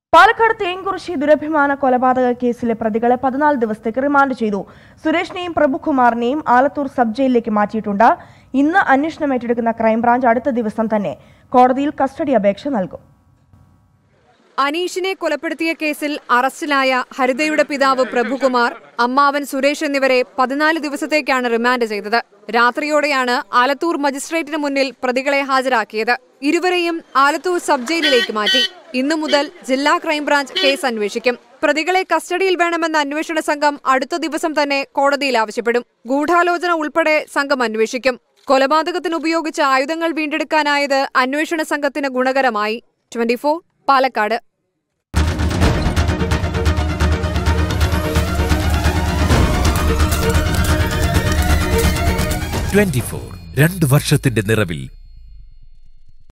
പാലക്കാട് തേങ്കുറിശി ദുരഭിമാന കൊലപാതക കേസിലെ പ്രതികളെ പതിനാല് ദിവസത്തേക്ക് റിമാൻഡ് ചെയ്തു സുരേഷിനെയും പ്രഭുകുമാറിനെയും ആലത്തൂർ സബ് ജയിലിലേക്ക് മാറ്റിയിട്ടുണ്ട് ഇന്ന് അന്വേഷണം ഏറ്റെടുക്കുന്ന ക്രൈംബ്രാഞ്ച് അടുത്ത ദിവസം തന്നെ കോടതിയിൽ കസ്റ്റഡി അപേക്ഷ നൽകും അനീഷിനെ കൊലപ്പെടുത്തിയ കേസിൽ അറസ്റ്റിലായ ഹരിതയുടെ പിതാവ് പ്രഭുകുമാർ അമ്മാവൻ സുരേഷ് എന്നിവരെ പതിനാല് ദിവസത്തേക്കാണ് റിമാൻഡ് ചെയ്തത് രാത്രിയോടെയാണ് ആലത്തൂർ മജിസ്ട്രേറ്റിന് മുന്നിൽ പ്രതികളെ ഹാജരാക്കിയത് ഇരുവരെയും ആലത്തൂർ സബ് ജയിലിലേക്ക് മാറ്റി ഇന്നു മുതൽ ജില്ലാ ക്രൈംബ്രാഞ്ച് കേസ് അന്വേഷിക്കും പ്രതികളെ കസ്റ്റഡിയിൽ വേണമെന്ന അന്വേഷണ സംഘം അടുത്ത ദിവസം തന്നെ കോടതിയിൽ ആവശ്യപ്പെടും ഗൂഢാലോചന ഉൾപ്പെടെ സംഘം അന്വേഷിക്കും കൊലപാതകത്തിന് ഉപയോഗിച്ച ആയുധങ്ങൾ വീണ്ടെടുക്കാനായത് അന്വേഷണ സംഘത്തിന് ഗുണകരമായി ട്വന്റി പാലക്കാട് ട്വന്റി ഫോർ രണ്ട് വർഷത്തിന്റെ നിറവിൽ